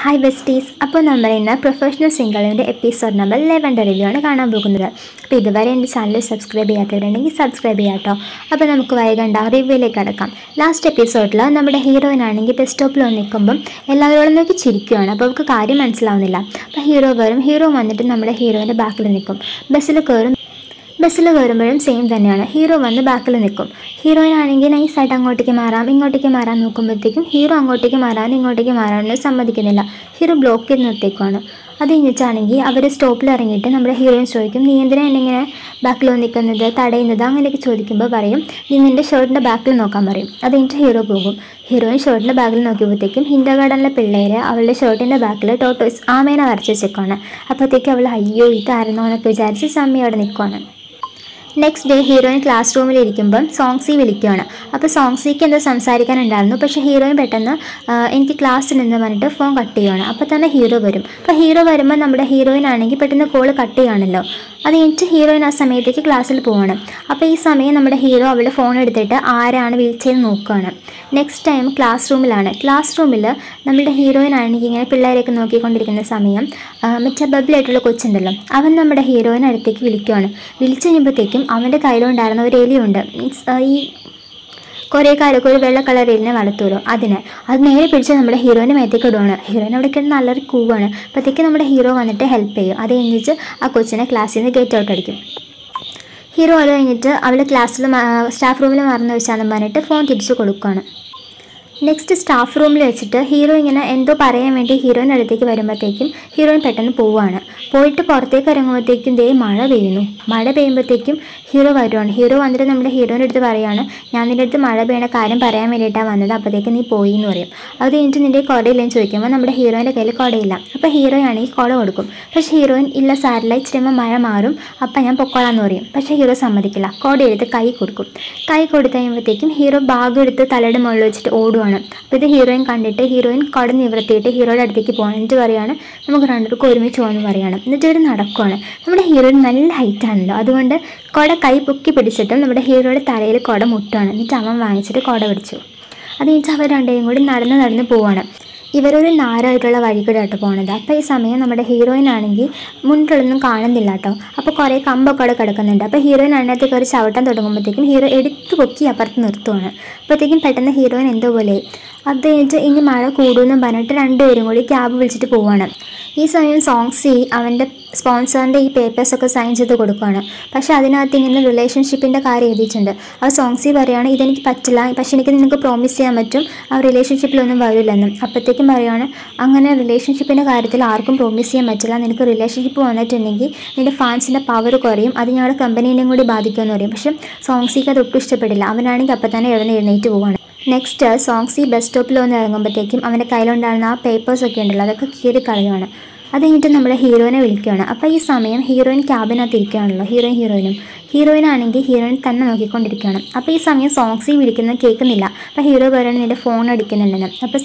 hi besties അപ്പോൾ നമ്മൾ ഇന്ന് പ്രൊഫഷണൽ സിംഗിളിൻ്റെ എപ്പിസോഡ് നമ്പർ ലെവൻ്റെ റിവ്യൂ ആണ് കാണാൻ പോകുന്നത് അപ്പോൾ ഇതുവരെ എൻ്റെ ചാനൽ സബ്സ്ക്രൈബ് ചെയ്യാത്തവരുണ്ടെങ്കിൽ സബ്സ്ക്രൈബ് ചെയ്യാം കേട്ടോ അപ്പോൾ നമുക്ക് വൈകണ്ട റിവ്യൂയിലേക്ക് കടക്കാം ലാസ്റ്റ് എപ്പിസോഡിൽ നമ്മുടെ ഹീറോയിൻ ആണെങ്കിൽ ബസ് സ്റ്റോപ്പിൽ വന്ന് നിൽക്കുമ്പം എല്ലാവരോടും നോക്കി ചിരിക്കുകയാണ് അപ്പോൾ അവർക്ക് കാര്യം മനസ്സിലാവുന്നില്ല അപ്പോൾ ഹീറോ വരും ഹീറോ വന്നിട്ട് നമ്മുടെ ഹീറോയിൻ്റെ ബാക്കിൽ നിൽക്കും ബസ്സിൽ കയറും ബസ്സിൽ കയറുമ്പോഴും സെയിം തന്നെയാണ് ഹീറോ വന്ന് ബാക്കിൽ നിൽക്കും ഹീറോയിൻ ആണെങ്കിൽ നൈസായിട്ട് അങ്ങോട്ടേക്ക് മാറാം ഇങ്ങോട്ടേക്ക് മാറാൻ നോക്കുമ്പോഴത്തേക്കും ഹീറോ അങ്ങോട്ടേക്ക് മാറാൻ ഇങ്ങോട്ടേക്ക് മാറാനൊന്നും സമ്മതിക്കുന്നില്ല ഹീറോ ബ്ലോക്ക് ചെയ്ത് നിർത്തിയേക്കുവാണ് അത് കഴിഞ്ഞിട്ടാണെങ്കിൽ അവർ സ്റ്റോപ്പിൽ ഇറങ്ങിയിട്ട് നമ്മുടെ ഹീറോയിൻ ചോദിക്കും നീ എന്തിനാ എന്നെ ഇങ്ങനെ ബാക്കിൽ നിൽക്കുന്നത് തടയുന്നത് അങ്ങനെയൊക്കെ ചോദിക്കുമ്പോൾ പറയും നീ നിൻ്റെ ഷർട്ടിൻ്റെ ബാക്കിൽ നോക്കാൻ പറയും അത് കഴിഞ്ഞിട്ട് ഹീറോ പോകും ഹീറോയിൻ ഷർട്ടിൻ്റെ ബാഗിൽ നോക്കിയപ്പോഴത്തേക്കും ഹിൻഡർ ഗാർഡനിലെ പിള്ളേര് അവളുടെ ഷർട്ടിൻ്റെ ബാക്കിൽ ടോട്ടോസ് ആമേനെ വരച്ച് വെച്ചേക്കാണ് അപ്പോഴത്തേക്കും അവൾ അയ്യോ ഇതായിരുന്നോ എന്നൊക്കെ വിചാരിച്ച് സമ്മി അവിടെ നിൽക്കുവാണ് നെക്സ്റ്റ് ഡേ ഹീറോയിൻ ക്ലാസ് റൂമിൽ ഇരിക്കുമ്പം സോങ്സി വിളിക്കുകയാണ് അപ്പോൾ സോങ്സിക്ക് എന്തോ സംസാരിക്കാനുണ്ടായിരുന്നു പക്ഷേ ഹീറോയിൻ പെട്ടെന്ന് ആ, എനിക്ക് ക്ലാസ്സിൽ നിന്ന് പറഞ്ഞിട്ട് ഫോൺ കട്ട് ചെയ്യുകയാണ് അപ്പോൾ തന്നെ ഹീറോ വരും അപ്പോൾ ഹീറോ വരുമ്പോൾ നമ്മുടെ ഹീറോയിൻ ആണെങ്കിൽ പെട്ടെന്ന് കോൾ കട്ട് ചെയ്യുകയാണല്ലോ അത് കഴിഞ്ഞിട്ട് ഹീറോയിൻ ആ സമയത്തേക്ക് ക്ലാസ്സിൽ പോവാണ് അപ്പോൾ ഈ സമയം നമ്മുടെ ഹീറോ അവളുടെ ഫോൺ എടുത്തിട്ട് ആരാണ് വിളിച്ചതെന്ന് നോക്കുകയാണ് നെക്സ്റ്റ് ടൈം ക്ലാസ് റൂമിലാണ് ക്ലാസ് റൂമിൽ നമ്മുടെ ഹീറോയിൻ ആണെങ്കിൽ ഇങ്ങനെ പിള്ളേരെയൊക്കെ നോക്കിക്കൊണ്ടിരിക്കുന്ന സമയം ആ, മറ്റേ ബബിളായിട്ടുള്ള കൊച്ചുണ്ടല്ലോ അവൻ നമ്മുടെ ഹീറോയിൻ അടുത്തേക്ക് വിളിക്കുകയാണ് വിളിച്ചു കഴിയുമ്പോഴത്തേക്കും അവൻ്റെ കയ്യിലുണ്ടായിരുന്ന ഒരു എലിയുണ്ട് മീൻസ് ഈ കുറേ കാലമൊക്കെ ഒരു വെള്ള കളർ എലിനെ വളർത്തുമല്ലോ അതിനെ അത് നേരെ പിടിച്ച് നമ്മുടെ ഹീറോയിൻ്റെ മേത്തേക്ക് ഇടുവാണ് ഹീറോയിൻ അവിടെ കിടന്ന് നല്ലൊരു കൂവാണ് അപ്പോഴത്തേക്ക് നമ്മുടെ ഹീറോ വന്നിട്ട് ഹെൽപ്പ് ചെയ്യും അത് കഴിഞ്ഞിട്ട് ആ കൊച്ചിനെ ക്ലാസ്സിൽ നിന്ന് ഗേറ്റ് ഔട്ട് അടിക്കും ഹീറോ അത് കഴിഞ്ഞിട്ട് അവൾ ക്ലാസ്സിൽ സ്റ്റാഫ് റൂമിൽ മറന്നു വെച്ചാന്ന് പറഞ്ഞിട്ട് ഫോൺ തിരിച്ചു കൊടുക്കുകയാണ് നെക്സ്റ്റ് സ്റ്റാഫ് റൂമിൽ വെച്ചിട്ട് ഹീറോ ഇങ്ങനെ എന്തോ പറയാൻ വേണ്ടി ഹീറോയിൻ്റെ അടുത്തേക്ക് വരുമ്പോഴത്തേക്കും ഹീറോയിൻ പെട്ടെന്ന് പോവുകയാണ് പോയിട്ട് പുറത്തേക്ക് ഇറങ്ങുമ്പോഴത്തേക്കും ദേ മഴ പെയ്യുന്നു മഴ പെയ്യുമ്പോഴത്തേക്കും ഹീറോ വരുവാണ് ഹീറോ വന്നിട്ട് നമ്മുടെ ഹീറോയിൻ്റെ അടുത്ത് പറയുകയാണ് ഞാൻ നിൻ്റെ അടുത്ത് മഴ പെയ്യണ കാര്യം പറയാൻ വേണ്ടിയിട്ടാണ് വന്നത് അപ്പോഴത്തേക്ക് നീ പോയി എന്ന് പറയും അത് കഴിഞ്ഞിട്ട് നിൻ്റെ കുടയില്ലെന്ന് ചോദിക്കുമ്പോൾ നമ്മുടെ ഹീറോയിൻ്റെ കയ്യിൽ കുടയില്ല അപ്പോൾ ഹീറോയാണെങ്കിൽ കുട കൊടുക്കും പക്ഷേ ഹീറോയിൻ ഇല്ല സാരില്ല ഇച്ചിരി മഴ മാറും അപ്പം ഞാൻ പൊക്കോളാന്ന് പറയും പക്ഷേ ഹീറോ സമ്മതിക്കില്ല കുട എടുത്ത് കൈ കൊടുക്കും കൈ കൊടുത്തു കഴിയുമ്പോഴത്തേക്കും ഹീറോ ബാഗ് എടുത്ത് തലയുടെ മുകളിൽ വെച്ചിട്ട് ഓടുവാണ് അപ്പോൾ ഇത് ഹീറോയിൻ കണ്ടിട്ട് ഹീറോയിൻ കുട നിവർത്തിയിട്ട് ഹീറോയുടെ അടുത്തേക്ക് പോകണം എന്നിട്ട് പറയാണ് നമുക്ക് രണ്ടുപേർക്കും ഒരുമിച്ച് പോകുമെന്ന് പറയാണ് എന്നിട്ട് ഇവർ നടക്കുവാണ് നമ്മുടെ ഹീറോയിൻ നല്ല ഹൈറ്റ് ആണല്ലോ അതുകൊണ്ട് കുട കൈ പൊക്കി പിടിച്ചിട്ടും നമ്മുടെ ഹീറോയുടെ തലയിൽ കുട മുട്ടുകയാണ് എന്നിട്ട് അവൻ വാങ്ങിച്ചിട്ട് കുട പിടിച്ചു അത് കഴിഞ്ഞിട്ട് അവർ രണ്ടുപേരും കൂടി നടന്ന് നടന്ന് പോവാണ് ഇവരൊരു നാരായിട്ടുള്ള വഴി കൂടെ ആയിട്ട് പോണത് അപ്പോൾ ഈ സമയം നമ്മുടെ ഹീറോയിൻ ആണെങ്കിൽ മുന്നിലൊന്നും കാണുന്നില്ല കേട്ടോ അപ്പോൾ കുറേ കമ്പൊക്കെ അവിടെ കിടക്കുന്നുണ്ട് അപ്പോൾ ഹീറോയിൻ അതിനകത്ത് കയറി ചവിട്ടാൻ തുടങ്ങുമ്പോഴത്തേക്കും ഹീറോ എടുത്തു പൊക്കി അപ്പുറത്ത് നിർത്തുവാണ് അപ്പോഴത്തേക്കും പെട്ടെന്ന് ഹീറോയിൻ എന്തോ പോലെ അത് കഴിഞ്ഞിട്ട് ഇനി മഴ കൂടുമെന്നും പറഞ്ഞിട്ട് രണ്ടുപേരും കൂടി ക്യാബ് വിളിച്ചിട്ട് പോവാണ് ഈ സമയം സോങ്സി അവൻ്റെ സ്പോൺസറിൻ്റെ ഈ പേപ്പേഴ്സൊക്കെ സൈൻ ചെയ്ത് കൊടുക്കുകയാണ് പക്ഷേ അതിനകത്ത് ഇങ്ങനെ റിലേഷൻഷിപ്പിൻ്റെ കാര്യം എഴുതിയിട്ടുണ്ട് ആ സോങ്സി പറയുകയാണ് ഇതെനിക്ക് പറ്റില്ല പക്ഷേ എനിക്ക് നിനക്ക് പ്രോമിസ് ചെയ്യാൻ പറ്റും ആ റിലേഷൻഷിപ്പിലൊന്നും വരില്ലെന്നും അപ്പോഴത്തേക്കും പറയുകയാണ് അങ്ങനെ റിലേഷൻഷിപ്പിൻ്റെ കാര്യത്തിൽ ആർക്കും പ്രോമിസ് ചെയ്യാൻ പറ്റില്ല നിനക്ക് റിലേഷൻഷിപ്പ് വന്നിട്ടുണ്ടെങ്കിൽ നിൻ്റെ ഫാൻസിൻ്റെ പവർ കുറയും അത് ഞങ്ങളുടെ കമ്പനീനെയും കൂടി ബാധിക്കുമെന്ന് പറയും പക്ഷേ സോങ്സിക്ക് അത് ഒട്ടും ഇഷ്ടപ്പെടില്ല അവനാണെങ്കിൽ അപ്പം തന്നെ എഴുന്ന എഴുന്നേറ്റ് പോവാണ് നെക്സ്റ്റ് സോങ്സി ബസ് സ്റ്റോപ്പിൽ വന്ന് ഇറങ്ങുമ്പോഴത്തേക്കും അവൻ്റെ കയ്യിലുണ്ടായിരുന്ന ആ പേപ്പേഴ്സ് ഒക്കെ ഉണ്ടല്ലോ അതൊക്കെ കീറി കളയുവാണ് അത് കഴിഞ്ഞിട്ട് നമ്മുടെ ഹീറോയിനെ വിളിക്കുകയാണ് അപ്പോൾ ഈ സമയം ഹീറോയിൻ ക്യാബിനകത്ത് ഇരിക്കുകയാണല്ലോ ഹീറോയിൻ ഹീറോയിനും ഹീറോയിൻ ആണെങ്കിൽ ഹീറോയിൻ തന്നെ നോക്കിക്കൊണ്ടിരിക്കുകയാണ് അപ്പോൾ ഈ സമയം സോങ്സി വിളിക്കുന്നത് കേൾക്കുന്നില്ല അപ്പോൾ ഹീറോ പറയുന്നത് നിൻ്റെ ഫോൺ അടിക്കുന്നുണ്ടെന്ന് അപ്പോൾ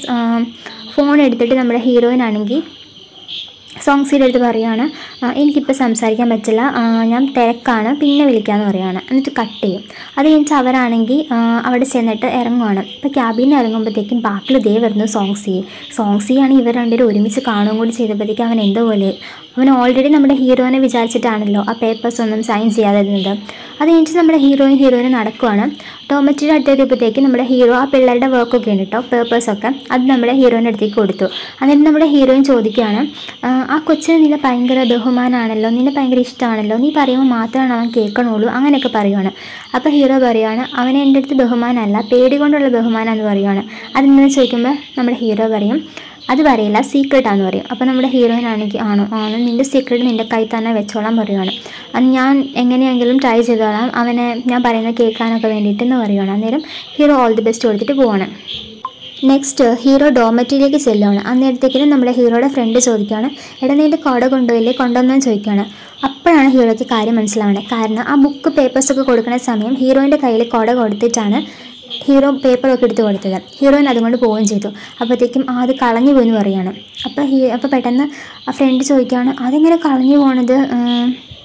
ഫോൺ എടുത്തിട്ട് നമ്മുടെ ഹീറോയിൻ ആണെങ്കിൽ സോങ്സിയുടെ അടുത്ത് പറയുകയാണ് "ആ, എനിക്കിപ്പോൾ സംസാരിക്കാൻ പറ്റില്ല ആ, ഞാൻ തിരക്കാണ് പിന്നെ വിളിക്കാമെന്ന് പറയുകയാണ് എന്നിട്ട് കട്ട് ചെയ്യും അത് കഴിഞ്ഞിട്ട് അവരാണെങ്കിൽ ആ, അവിടെ ചെന്നിട്ട് ഇറങ്ങുവാണ് ഇപ്പോൾ ക്യാബിൽ നിന്ന് ഇറങ്ങുമ്പോഴത്തേക്കും ബാക്കിൽ ദേ വരുന്നു സോങ്സി സോങ്സിയാണ് ഇവർ രണ്ടുപേരും ഒരുമിച്ച് കാണുകയും കൂടി ചെയ്തപ്പോഴത്തേക്കും അവൻ എന്തോ പോലെ അവൻ ഓൾറെഡി നമ്മുടെ ഹീറോയിനെ വിചാരിച്ചിട്ടാണല്ലോ ആ പേപ്പേഴ്സ് ഒന്നും സൈൻ ചെയ്യാതെ ഇരുന്നത് അത് കഴിഞ്ഞിട്ട് നമ്മുടെ ഹീറോയിൻ ഹീറോയിന് നടക്കുവാണ് ഡോമറ്റിയുടെ അടുത്തെത്തിയപ്പോഴത്തേക്ക് നമ്മുടെ ഹീറോ ആ പിള്ളേരുടെ വർക്കൊക്കെ ഉണ്ട് കേട്ടോ പേപ്പേഴ്സൊക്കെ അത് നമ്മുടെ ഹീറോയിൻ്റെ അടുത്തേക്ക് കൊടുത്തു എന്നിട്ട് നമ്മുടെ ഹീറോയിൻ ചോദിക്കുകയാണ് "ആ, ആ കൊച്ചിന് നിന്നെ ഭയങ്കര ബഹുമാനമാണല്ലോ നിന്നെ ഭയങ്കര ഇഷ്ടമാണല്ലോ നീ പറയുമ്പോൾ മാത്രമാണ് അവൻ കേൾക്കണുള്ളൂ അങ്ങനെയൊക്കെ പറയുവാണ് അപ്പോൾ ഹീറോ പറയുവാണ് അവനെ എൻ്റെ അടുത്ത് ബഹുമാനമല്ല പേടി കൊണ്ടുള്ള ബഹുമാനം എന്ന് പറയുവാണ് അതെന്താണെന്ന് ചോദിക്കുമ്പോൾ നമ്മുടെ ഹീറോ പറയും അത് പറയില്ല സീക്രട്ട് ആണെന്ന് പറയും അപ്പോൾ നമ്മുടെ ഹീറോയിൻ ആണെങ്കിൽ ആണോ ആണ് നിൻ്റെ സീക്രട്ട് നിൻ്റെ കൈ തന്നെ വെച്ചോളാൻ പറയുവാണ് അത് ഞാൻ എങ്ങനെയെങ്കിലും ട്രൈ ചെയ്തോളാം അവനെ ഞാൻ പറയുന്നത് കേൾക്കാനൊക്കെ വേണ്ടിയിട്ടെന്ന് പറയുവാണ് അന്നേരം ഹീറോ ഓൾ ദി ബെസ്റ്റ് കൊടുത്തിട്ട് പോവാണ് നെക്സ്റ്റ് ഹീറോ ഡോമറ്റിലേക്ക് ചെല്ലുകയാണ് അന്നേരത്തേക്കിനും നമ്മുടെ ഹീറോയുടെ ഫ്രണ്ട് ചോദിക്കുകയാണ് എടാ നിൻ്റെ കോട കൊണ്ടുപോയില്ലേ കൊണ്ടുവന്നെന്ന് ചോദിക്കുകയാണ് അപ്പോഴാണ് ഹീറോയ്ക്ക് കാര്യം മനസ്സിലാവുന്നത് കാരണം ആ ബുക്ക് പേപ്പേഴ്സൊക്കെ കൊടുക്കുന്ന സമയം ഹീറോയിൻ്റെ കയ്യിൽ കൊട കൊടുത്തിട്ടാണ് ഹീറോ പേപ്പറൊക്കെ എടുത്ത് കൊടുത്തത് ഹീറോയിൻ അതുകൊണ്ട് പോവുകയും ചെയ്തു അപ്പോഴത്തേക്കും ആ അത് കളഞ്ഞു പോയി എന്ന് പറയാണ് അപ്പോൾ ഹീ അപ്പോൾ പെട്ടെന്ന് ആ ഫ്രണ്ട് ചോദിക്കുകയാണ് അതെങ്ങനെ കളഞ്ഞു പോണത്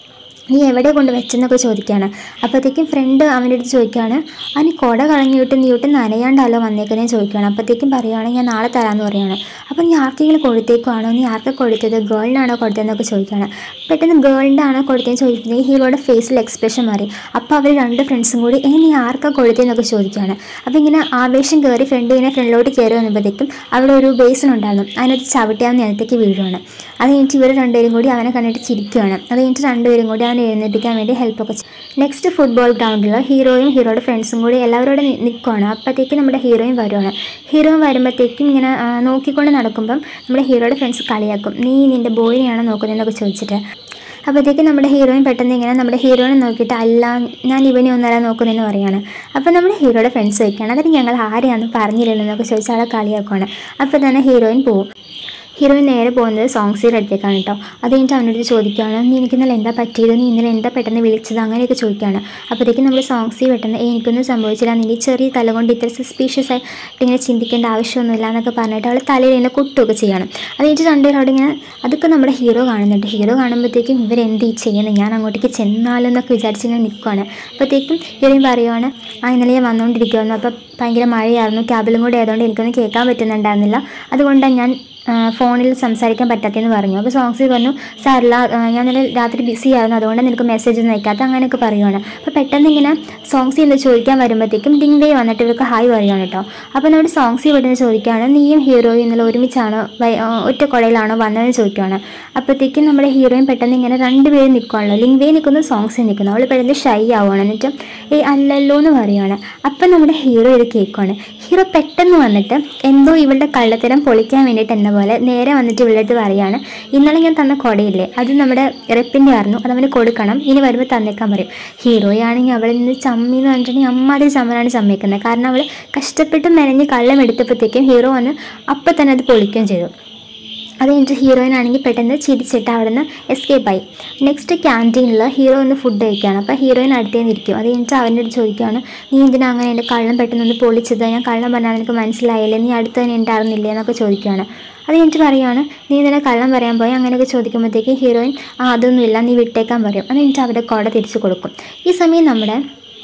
നീ എവിടെ കൊണ്ട് വെച്ചെന്നൊക്കെ ചോദിക്കുകയാണ് അപ്പോഴത്തേക്കും ഫ്രണ്ട് അവൻ്റെ അടുത്ത് ചോദിക്കുകയാണ് ആ നീ കുട കളഞ്ഞിട്ട് നീ ഒട്ടും നനയാണ്ടല്ലോ വന്നേക്കുന്നേ ചോദിക്കുകയാണ് അപ്പോഴത്തേക്കും പറയുകയാണ് ഞാൻ നാളെ തരാമെന്ന് പറയുകയാണ് അപ്പോൾ നീ ആർക്കെങ്കിലും കൊടുത്തേക്കുവാണോ നീ ആർക്കാ കൊടുത്തത് ഗേളിനാണോ കൊടുത്തതെന്നൊക്കെ ചോദിക്കുകയാണ് പെട്ടെന്ന് ഗേളിൻ്റെ ആണോ കൊടുത്തതെന്ന് ചോദിക്കുന്നത് ഹീറോയുടെ ഫേസിൽ എക്സ്പ്രഷൻ മാറി അപ്പോൾ അവർ രണ്ട് ഫ്രണ്ട്സും കൂടി ഏ നീ ആർക്കാ കൊടുത്തതെന്നൊക്കെ ചോദിക്കുകയാണ് അപ്പോൾ ഇങ്ങനെ ആവേശം കയറി ഫ്രണ്ട് ഇങ്ങനെ ഫ്രണ്ടിലോട്ട് കയറി വന്നപ്പോഴത്തേക്കും അവിടെ ഒരു ബേസിൻ ഉണ്ടായിരുന്നു അതിനകത്ത് ചവിട്ടിയാൽ നിലത്തേക്ക് വീഴുവാണ് അത് കഴിഞ്ഞിട്ട് ഇവർ രണ്ടുപേരും കൂടി അവനെ കണ്ടിട്ട് ചിരിക്കുകയാണ് അത് കഴിഞ്ഞിട്ട് രണ്ടുപേരും കൂടി അവനെ എഴുന്നേൽപ്പിക്കാൻ വേണ്ടി ഹെൽപ്പൊക്കെ നെക്സ്റ്റ് ഫുട്ബോൾ ഗ്രൗണ്ടിൽ ഹീറോയും ഹീറോയുടെ ഫ്രണ്ട്സും കൂടി എല്ലാവരോടും നി- നിൽക്കുവാണ് അപ്പോഴത്തേക്കും നമ്മുടെ ഹീറോയും വരുവാണ് ഹീറോയും വരുമ്പോഴത്തേക്കും ഇങ്ങനെ ആ, നോക്കിക്കൊണ്ട് നടക്കുമ്പം നമ്മുടെ ഹീറോയുടെ ഫ്രണ്ട്സ് കളിയാക്കും നീ നിൻ്റെ ബോയിനെയാണോ നോക്കുന്നതെന്നൊക്കെ ചോദിച്ചിട്ട് അപ്പോഴത്തേക്കും നമ്മുടെ ഹീറോയിൻ പെട്ടെന്ന് ഇങ്ങനെ നമ്മുടെ ഹീറോയിനെ നോക്കിയിട്ട് അല്ല ഞാൻ ഇവനെ ഒന്നല്ല നോക്കുന്നതെന്ന് പറയാണ് അപ്പോൾ നമ്മുടെ ഹീറോയുടെ ഫ്രണ്ട്സ് ചോദിക്കുകയാണ് അതിന് ഞങ്ങൾ ആരെയാണെന്ന് പറഞ്ഞില്ലല്ലോ എന്നൊക്കെ ചോദിച്ചാൽ ആളെ കളിയാക്കുവാണ് അപ്പോൾ തന്നെ ഹീറോയിൻ പോവും ഹീറോയിൻ നേരെ പോകുന്നത് സോങ്സിയുടെ അടുത്തേക്കാണ് കേട്ടോ അത് കഴിഞ്ഞിട്ട് അവനോട് ചോദിക്കുകയാണ് നീ എനിക്ക് ഇന്നലെ എന്താ പറ്റിയത് നീ ഇന്നലെ എന്താ പെട്ടെന്ന് വിളിച്ചത് അങ്ങനെയൊക്കെ ചോദിക്കുകയാണ് അപ്പോഴത്തേക്കും നമ്മൾ സോങ്സി പെട്ടെന്ന് "ഏയ്, എനിക്കൊന്നും സംഭവിച്ചില്ല നിൻ്റെ ചെറിയ തല കൊണ്ട് ഇത്ര സസ്പീഷ്യസ് ആയിട്ട് ഇങ്ങനെ ചിന്തിക്കേണ്ട ആവശ്യമൊന്നുമില്ല എന്നൊക്കെ പറഞ്ഞിട്ട് അവൾ തലയിൽ ഇങ്ങനെ കുട്ടുകയൊക്കെ ചെയ്യണം അത് കഴിഞ്ഞിട്ട് രണ്ടുപേരും അവിടെ ഇങ്ങനെ അതൊക്കെ നമ്മുടെ ഹീറോ കാണുന്നുണ്ട് ഹീറോ കാണുമ്പോഴത്തേക്കും ഇവരെന്ത് ഈ ചെയ്യുന്നത് ഞാൻ അങ്ങോട്ടേക്ക് ചെന്നാലോ എന്നൊക്കെ വിചാരിച്ച് ഇങ്ങനെ നിൽക്കുവാണ് അപ്പോഴത്തേക്കും ഹീറോയും പറയുവാണ് ആ ഇന്നലെ ഞാൻ വന്നുകൊണ്ടിരിക്കുമായിരുന്നു അപ്പോൾ ഭയങ്കര മഴയായിരുന്നു ക്യാബിലും കൂടെ ആയതുകൊണ്ട് എനിക്കൊന്നും കേൾക്കാൻ പറ്റുന്നുണ്ടായിരുന്നില്ല അതുകൊണ്ടാണ് ഞാൻ ആ, ഫോണിൽ സംസാരിക്കാൻ പറ്റാത്തതെന്ന് പറഞ്ഞു അപ്പോൾ സോങ്സി പറഞ്ഞു സാറില്ല ഞാൻ ഇന്നലെ രാത്രി ബിസി ആയിരുന്നു അതുകൊണ്ട് നിനക്ക് മെസ്സേജ് ഒന്നും അയക്കാത്ത അങ്ങനെയൊക്കെ പറയുവാണ് അപ്പോൾ പെട്ടെന്ന് ഇങ്ങനെ സോങ്സി എന്ന് ചോദിക്കാൻ വരുമ്പോഴത്തേക്കും ഡിങ്വേ വന്നിട്ട് ഇവർക്ക് ഹായ് പറയുകയാണ് കേട്ടോ അപ്പോൾ നമ്മുടെ സോങ്സി ഇവിടെ നിന്ന് ചോദിക്കുകയാണ് നീയും ഹീറോയും ഇന്നലെ ഒരുമിച്ചാണോ വൈ- ആ, ഒറ്റ കുടയിലാണോ വന്നതെന്ന് ചോദിക്കുകയാണ് അപ്പോഴത്തേക്കും നമ്മുടെ ഹീറോയും പെട്ടെന്ന് ഇങ്ങനെ രണ്ടുപേരും നിൽക്കുകയാണല്ലോ ലിങ്വേ നിൽക്കുന്നു സോങ്സി നിൽക്കുന്നു അവൾ പെട്ടെന്ന് ഷൈ ആവുകയാണ് എന്നിട്ട് ഏ അല്ലല്ലോ എന്ന് പറയുവാണ് അപ്പം നമ്മുടെ ഹീറോ ഇത് കേൾക്കുവാണ് ഹീറോ പെട്ടെന്ന് വന്നിട്ട് എന്തോ ഇവളുടെ കള്ളത്തരം പൊളിക്കാൻ വേണ്ടിയിട്ട് എന്ന പോലെ നേരെ വന്നിട്ട് ഇവളുടെ അടുത്ത് പറയാണ് ഇന്നലെ ഞാൻ തന്ന കൊടയില്ലേ അത് നമ്മുടെ റെപ്പിൻ്റെ ആയിരുന്നു അത് അവന് കൊടുക്കണം ഇനി വരുമ്പോൾ തന്നേക്കാൻ പറയും ഹീറോയാണെങ്കിൽ അവളിൽ നിന്ന് ചമ്മി എന്ന് പറഞ്ഞിട്ടുണ്ടെങ്കിൽ അമ്മാതിരി ചമ്മനാണ് ചമ്മിക്കുന്നത് കാരണം അവൾ കഷ്ടപ്പെട്ട് മെനഞ്ഞ് കള്ളം എടുത്തപ്പോഴത്തേക്കും ഹീറോ വന്ന് അപ്പം തന്നെ അത് പൊളിക്കുകയും ചെയ്തു അത് കഴിഞ്ഞിട്ട് ഹീറോയിൻ ആണെങ്കിൽ പെട്ടെന്ന് ചിരിച്ചിട്ട് അവിടെ നിന്ന് എസ്കേപ്പ് ആയി നെക്സ്റ്റ് ക്യാൻറ്റീനിൽ ഹീറോ ഒന്ന് ഫുഡ് കഴിക്കുകയാണ് അപ്പോൾ ഹീറോയിൻ അടുത്തേ നിൽക്കും അത് കഴിഞ്ഞിട്ട് അവൻ്റെ അടുത്ത് ചോദിക്കുകയാണ് നീ എന്തിനാ അങ്ങനെ എൻ്റെ കള്ളം പെട്ടെന്ന് ഒന്ന് പൊളിച്ചത് ഞാൻ കള്ളം പറഞ്ഞാൽ നിനക്ക് മനസ്സിലായില്ലേ നീ അടുത്ത് തന്നെ ഉണ്ടായിരുന്നില്ലേ എന്നൊക്കെ ചോദിക്കുകയാണ് അത് കഴിഞ്ഞിട്ട് പറയുകയാണ് നീ ഇന്നലെ കള്ളം പറയാൻ പോയി അങ്ങനെയൊക്കെ ചോദിക്കുമ്പോഴത്തേക്ക് ഹീറോയിൻ ആ അതൊന്നുമില്ല നീ വിട്ടേക്കാൻ പറയും അത് കഴിഞ്ഞിട്ട് അവരുടെ കോട തിരിച്ചു കൊടുക്കും ഈ സമയം നമ്മുടെ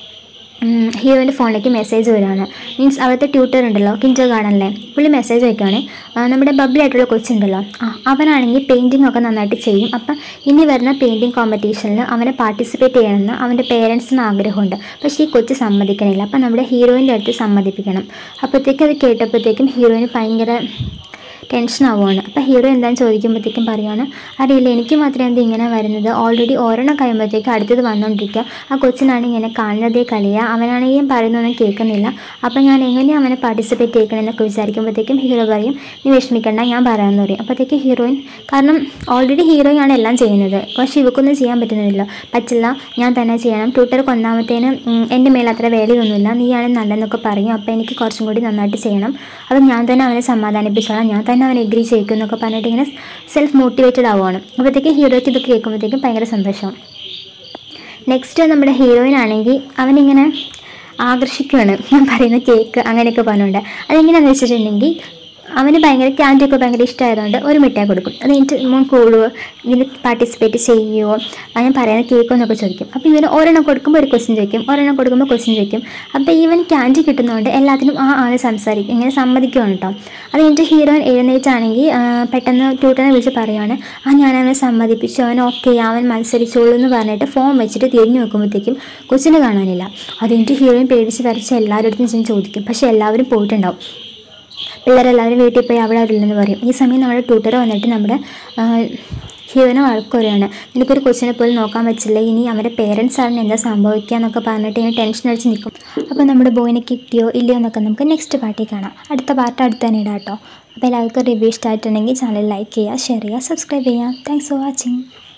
ഹീറോയിൻ്റെ ഫോണിലേക്ക് മെസ്സേജ് വരികയാണ് മീൻസ് അവിടുത്തെ ട്യൂട്ടർ ഉണ്ടല്ലോ കിൻഡർ ഗാർഡനിലെ പുള്ളി മെസ്സേജ് വയ്ക്കുകയാണ് നമ്മുടെ ബബിളായിട്ടുള്ള കൊച്ചുണ്ടല്ലോ ആ അവനാണെങ്കിൽ പെയിൻറ്റിംഗ് ഒക്കെ നന്നായിട്ട് ചെയ്യും അപ്പം ഇനി വരുന്ന പെയിൻറ്റിംഗ് കോമ്പറ്റീഷനിൽ അവനെ പാർട്ടിസിപ്പേറ്റ് ചെയ്യണമെന്ന് അവൻ്റെ പേരൻസിന് ആഗ്രഹമുണ്ട് പക്ഷേ ഈ കൊച്ച് സമ്മതിക്കണില്ല അപ്പം നമ്മുടെ ഹീറോയിൻ്റെ അടുത്ത് സമ്മതിപ്പിക്കണം അപ്പോഴത്തേക്കും അത് കേട്ടപ്പോഴത്തേക്കും ഹീറോയിന് ഭയങ്കര ടെൻഷൻ ആവുകയാണ് അപ്പോൾ ഹീറോ എന്താണെന്ന് ചോദിക്കുമ്പോഴത്തേക്കും പറയുകയാണ് അറിയില്ല എനിക്ക് മാത്രമേ എന്ത് ഇങ്ങനെ വരുന്നത് ഓൾറെഡി ഒരെണ്ണം കഴിയുമ്പോഴത്തേക്കും അടുത്തത് വന്നുകൊണ്ടിരിക്കുക ആ കൊച്ചിനാണ് ഇങ്ങനെ കാണുന്നതേ കളിയ അവനാണെങ്കിൽ പറയുന്നൊന്നും കേൾക്കുന്നില്ല അപ്പോൾ ഞാൻ എങ്ങനെയാണ് അവനെ പാർട്ടിസിപ്പേറ്റ് ചെയ്യണമെന്നൊക്കെ വിചാരിക്കുമ്പോഴത്തേക്കും ഹീറോ പറയും നീ വിഷമിക്കണ്ട ഞാൻ പറയാമെന്ന് പറയും അപ്പോഴത്തേക്ക് ഹീറോയിൻ കാരണം ഓൾറെഡി ഹീറോയാണ് എല്ലാം ചെയ്യുന്നത് പക്ഷേ ഇവക്കൊന്നും ചെയ്യാൻ പറ്റുന്നില്ല പറ്റില്ല ഞാൻ തന്നെ ചെയ്യണം ട്യൂട്ടർക്ക് ഒന്നാമത്തേന് ഉം, എൻ്റെ മേലെ അത്ര വേലയൊന്നുമില്ല നീയാണ് നല്ലതെന്നൊക്കെ പറയും അപ്പോൾ എനിക്ക് കുറച്ചും കൂടി നന്നായിട്ട് ചെയ്യണം അപ്പം ഞാൻ തന്നെ അവനെ സമാധാനിപ്പിച്ചോളാം ഞാൻ തന്നെ അവനെ എഗ്രി ചെയ്യിക്കും എന്നൊക്കെ പറഞ്ഞിട്ട് ഇങ്ങനെ സെൽഫ് മോട്ടിവേറ്റഡ് ആവുകയാണ് അപ്പോഴത്തേക്ക് ഹീറോയ്ക്ക് ഇതൊക്കെ കേൾക്കുമ്പോഴത്തേക്കും ഭയങ്കര സന്തോഷമാണ് നെക്സ്റ്റ് നമ്മുടെ ഹീറോയിൻ ആണെങ്കിൽ അവനിങ്ങനെ ആകർഷിക്കുകയാണ് ഞാൻ പറയുന്ന കേക്ക് അങ്ങനെയൊക്കെ പറഞ്ഞുകൊണ്ട് അതെങ്ങനെയാണെന്ന് വെച്ചിട്ടുണ്ടെങ്കിൽ അവന് ഭയങ്കര ക്യാൻഡിയൊക്കെ ഭയങ്കര ഇഷ്ടമായതുകൊണ്ട് ഒരു മിഠായി കൊടുക്കും അത് കഴിഞ്ഞിട്ട് മോൻ കൂടുവോ ഇതിന് പാർട്ടിസിപ്പേറ്റ് ചെയ്യുമോ ആ ഞാൻ പറയുന്ന കേക്കോ എന്നൊക്കെ ചോദിക്കും അപ്പോൾ ഇവന് ഒരെണ്ണം കൊടുക്കുമ്പോൾ ഒരു ക്വസ്റ്റ്യൻ ചോദിക്കും ഒരെണ്ണം കൊടുക്കുമ്പോൾ ക്വസ്റ്റ്യൻ ചോദിക്കും അപ്പോൾ ഇവൻ ക്യാൻഡി കിട്ടുന്നതുകൊണ്ട് എല്ലാത്തിനും ആ ആണ് സംസാരിക്കും ഇങ്ങനെ സമ്മതിക്കുകയാണ് കേട്ടോ അത് കഴിഞ്ഞിട്ട് ഹീറോയിൻ എഴുന്നേറ്റാണെങ്കിൽ ആ, പെട്ടെന്ന് ട്യൂട്ടറിനെ വിളിച്ച് പറയുകയാണ് ആ ഞാൻ അവനെ സമ്മതിപ്പിച്ചു അവൻ ഓക്കെ അവൻ മത്സരിച്ചോളൂ എന്ന് പറഞ്ഞിട്ട് ഫോൺ വെച്ചിട്ട് തിരിഞ്ഞു നോക്കുമ്പോഴത്തേക്കും കൊച്ചിനെ കാണാനില്ല അത് കഴിഞ്ഞിട്ട് ഹീറോയിൻ പേടിച്ച് വരച്ച് എല്ലാവരുടെ അടുത്തും ചെന്ന് ചോദിക്കും പക്ഷേ എല്ലാവരും പോയിട്ടുണ്ടാവും പിള്ളേരെല്ലാവരും വീട്ടിൽ പോയി അവിടെ അവരില്ലെന്ന് പറയും ഈ സമയം നമ്മുടെ ട്യൂട്ടർ വന്നിട്ട് നമ്മുടെ ആ, ഹീറോനെ വഴക്കുറയാണ് നിനക്കൊരു കൊച്ചിനെ പോലും നോക്കാൻ പറ്റില്ല ഇനി അവരുടെ പേരൻസ് ആണ് എന്താ സംഭവിക്കുക എന്നൊക്കെ പറഞ്ഞിട്ട് ഇങ്ങനെ ടെൻഷൻ അടിച്ച് നിൽക്കും അപ്പോൾ നമ്മുടെ ബോയിനെ കിട്ടിയോ ഇല്ലയോ എന്നൊക്കെ നമുക്ക് നെക്സ്റ്റ് പാർട്ടിൽ കാണാം അടുത്ത പാർട്ട് അടുത്ത് തന്നെ ഇടാം കേട്ടോ അപ്പോൾ എല്ലാവർക്കും റിവ്യൂ ഇഷ്ടമായിട്ടുണ്ടെങ്കിൽ ചാനൽ ലൈക്ക് ചെയ്യുക ഷെയർ ചെയ്യുക സബ്സ്ക്രൈബ് ചെയ്യുക താങ്ക്സ് ഫോർ വാച്ചിങ്